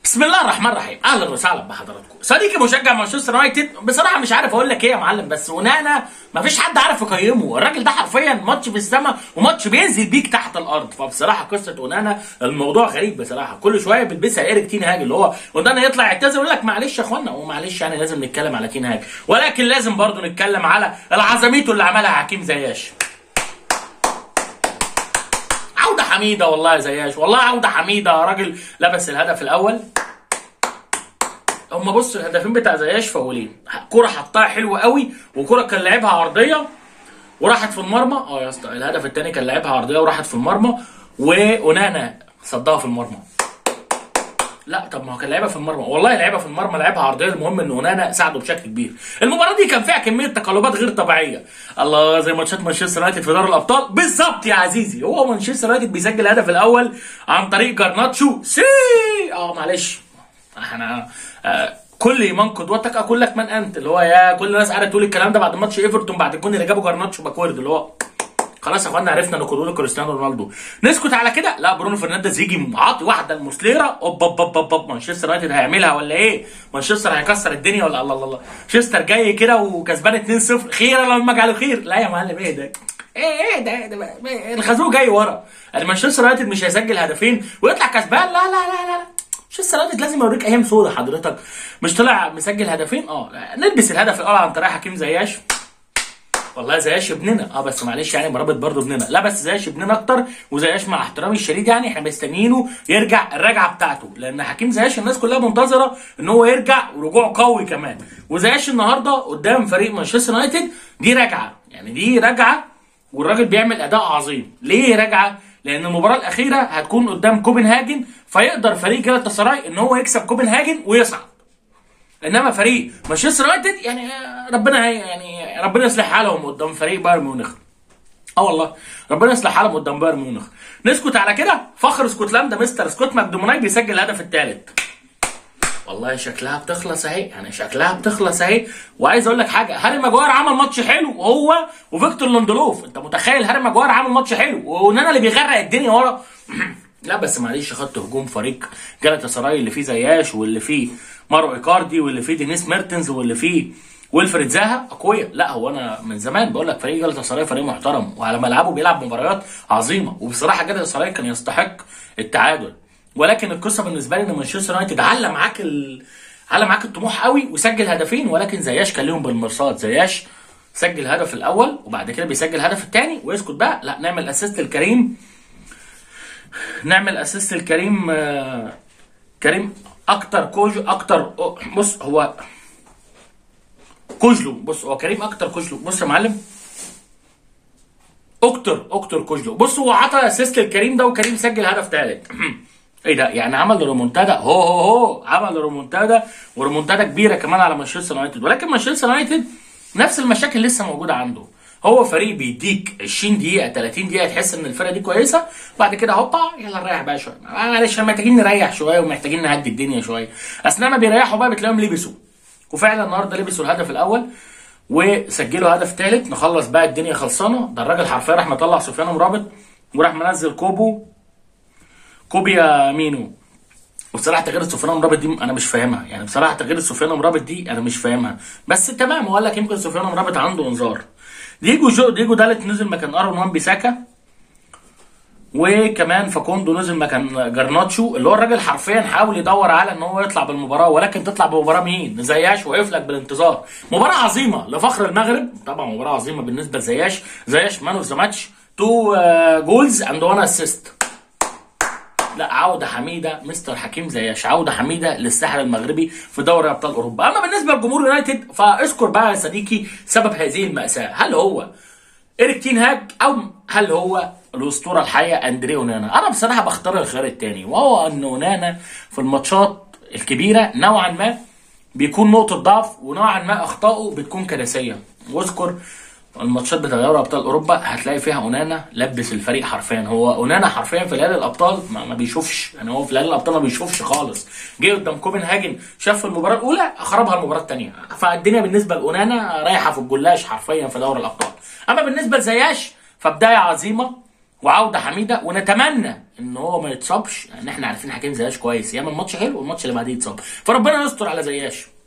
بسم الله الرحمن الرحيم اهلا وسهلا بحضراتكم صديقي مشجع مانشستر يونايتد بصراحه مش عارف اقول لك ايه يا معلم بس ونانا مفيش حد عارف يقيمه الراجل ده حرفيا ماتش في السماء وماتش بينزل بيك تحت الارض فبصراحه قصه ونانا الموضوع غريب بصراحه كل شويه بيلبسها ايريك تين هاج اللي هو ونانا يطلع يعتذر يقول لك معلش يا اخوانا ومعلش يعني لازم نتكلم على تين هاج ولكن لازم برضه نتكلم على العظميته اللي عملها حكيم زياش عودة حميدة والله يا زياش والله عودة حميدة يا راجل لبس الهدف الأول هما بص الهدفين بتاع زياش فاولين كرة حطها حلوة قوي وكرة كان لعبها عرضية وراحت في المرمى اه يا اسطى الهدف الثاني كان لعبها عرضية وراحت في المرمى ونانا صدها في المرمى لا طب ما هو كان لعبها في المرمى والله لعبها في المرمى لعبها عرضيه المهم ان اونانا ساعده بشكل كبير المباراه دي كان فيها كميه تقلبات غير طبيعيه الله زي ماتشات مانشستر يونايتد في دوري الابطال بالظبط يا عزيزي هو مانشستر يونايتد بيسجل الهدف الاول عن طريق جرناتشو سي اه معلش احنا آه كل ايمان قدوتك اقول لك من انت اللي هو يا كل الناس قاعده تقول الكلام ده بعد ماتش ايفرتون بعد الجون اللي جابه جرناتشو باكورد اللي هو خلاص يا اخوانا عرفنا ان قدوته كريستيانو رونالدو نسكت على كده لا برونو فرنانديز يجي عاطي واحده لموسليرا اوب اوب اوب اوب اوب مانشستر يونايتد هيعملها ولا ايه مانشستر هيكسر الدنيا ولا الله الله الله مانشستر جاي كده وكسبان 2-0 خير لما جعله خير لا يا معلم ايه ده ايه ايه ده, ده, ده الخازوق جاي ورا مانشستر يونايتد مش هيسجل هدفين ويطلع كسبان لا لا لا لا, لا. مانشستر يونايتد لازم اوريك ايام سودا حضرتك مش طلع مسجل هدفين اه نلبس الهدف الاول عن طريق حكيم زياش والله زياش ابننا اه بس معلش يعني مرابط برضه ابننا لا بس زياش ابننا اكتر وزياش مع احترامي الشديد يعني احنا مستنيينه يرجع الرجعه بتاعته لان حكيم زياش الناس كلها منتظره ان هو يرجع ورجوع قوي كمان وزياش النهارده قدام فريق مانشستر يونايتد دي رجعه يعني دي رجعه والراجل بيعمل اداء عظيم ليه رجعه لان المباراه الاخيره هتكون قدام كوبنهاجن فيقدر فريق جالاتا سراي ان هو يكسب كوبنهاجن ويصعد انما فريق مانشستر يونايتد يعني ربنا هي يعني ربنا يصلح حالهم قدام فريق بايرن ميونخ اه والله ربنا يصلح حالهم قدام بايرن ميونخ نسكت على كده فخر اسكتلندا مستر سكوت ماكدوموناي بيسجل الهدف الثالث والله شكلها بتخلص اهي يعني شكلها بتخلص اهي وعايز اقول لك حاجه هاري ماجواير عمل ماتش حلو وهو وفيكتور لوندلوف انت متخيل هاري ماجواير عمل ماتش حلو ونانا اللي بيغرق الدنيا ورا لا بس معلش خط هجوم فريق جالاتا سراي اللي فيه زياش واللي فيه مارو ايكاردي واللي فيه دينيس ميرتنز واللي فيه ويلفريد زاها اقوياء لا هو انا من زمان بقول لك فريق جالاتا سراي فريق محترم وعلى ملعبه بيلعب مباريات عظيمه وبصراحه جالاتا سراي كان يستحق التعادل ولكن القصه بالنسبه لي ان مانشستر يونايتد على معاك ال... على معاك الطموح قوي وسجل هدفين ولكن زياش كان لهم بالمرصاد زياش سجل الهدف الاول وبعد كده بيسجل الهدف الثاني ويسكت بقى لا نعمل اسيست لكريم نعمل اسيست لكريم آه كريم اكتر كوج اكتر بص هو كوجلو بص هو كريم اكتر كوجلو بص يا معلم اكتر اكتر كوجلو بص هو عطى اسيست لكريم ده وكريم سجل هدف ثالث ايه ده يعني عمل رومونتادا هو هو هو عمل رومونتادا وريمونتادا كبيره كمان على مانشستر يونايتد ولكن مانشستر يونايتد نفس المشاكل لسه موجوده عنده هو فريق بيديك 20 دقيقه 30 دقيقه تحس ان الفرقه دي كويسه بعد كده هوبا يلا نريح بقى شويه معلش محتاجين نريح شويه ومحتاجين نهدي الدنيا شويه اثناء ما بيريحوا بقى بتلاقيهم لبسوا وفعلا النهارده لبسوا الهدف الاول وسجلوا هدف ثالث نخلص بقى الدنيا خلصانه ده الراجل حرفيا راح مطلع سفيان مرابط وراح منزل كوبو كوبيا مينو وبصراحه تغيير سفيان مرابط دي انا مش فاهمها يعني بصراحه تغيير سفيان مرابط دي انا مش فاهمها بس تمام هو قال لك يمكن سفيان مرابط عنده انذار ديجو جو ديجو دالت نزل مكان ارون وان بيساكا وكمان فاكوندو نزل مكان جرناتشو اللي هو الراجل حرفيا حاول يدور على ان هو يطلع بالمباراه ولكن تطلع بمباراه مين؟ زياش وقف لك بالانتظار مباراه عظيمه لفخر المغرب طبعا مباراه عظيمه بالنسبه لزياش زياش مان اوف ذا ماتش تو جولز اند وان اسيست لا عودة حميدة مستر حكيم زياش عودة حميدة للساحل المغربي في دوري أبطال أوروبا أما بالنسبة لجمهور يونايتد فاذكر بقى يا صديقي سبب هذه المأساة هل هو إيريك تين هاج أو هل هو الأسطورة الحية أندري أونانا أنا بصراحة بختار الخيار التاني وهو أن أونانا في الماتشات الكبيرة نوعا ما بيكون نقطة ضعف ونوعا ما أخطائه بتكون كارثية واذكر الماتشات بتاع دوري ابطال اوروبا هتلاقي فيها اونانا لبس الفريق حرفيا هو اونانا حرفيا في ليالي الابطال ما, ما بيشوفش يعني هو في ليالي الابطال ما بيشوفش خالص جه قدام كوبنهاجن شاف المباراه الاولى خربها المباراه الثانيه فالدنيا بالنسبه لاونانا رايحه في الجلاش حرفيا في دوري الابطال اما بالنسبه لزياش فبدايه عظيمه وعوده حميده ونتمنى ان هو ما يتصابش لان احنا عارفين حكيم زياش كويس يعمل ماتش حلو والماتش اللي بعديه يتصاب فربنا يستر على زياش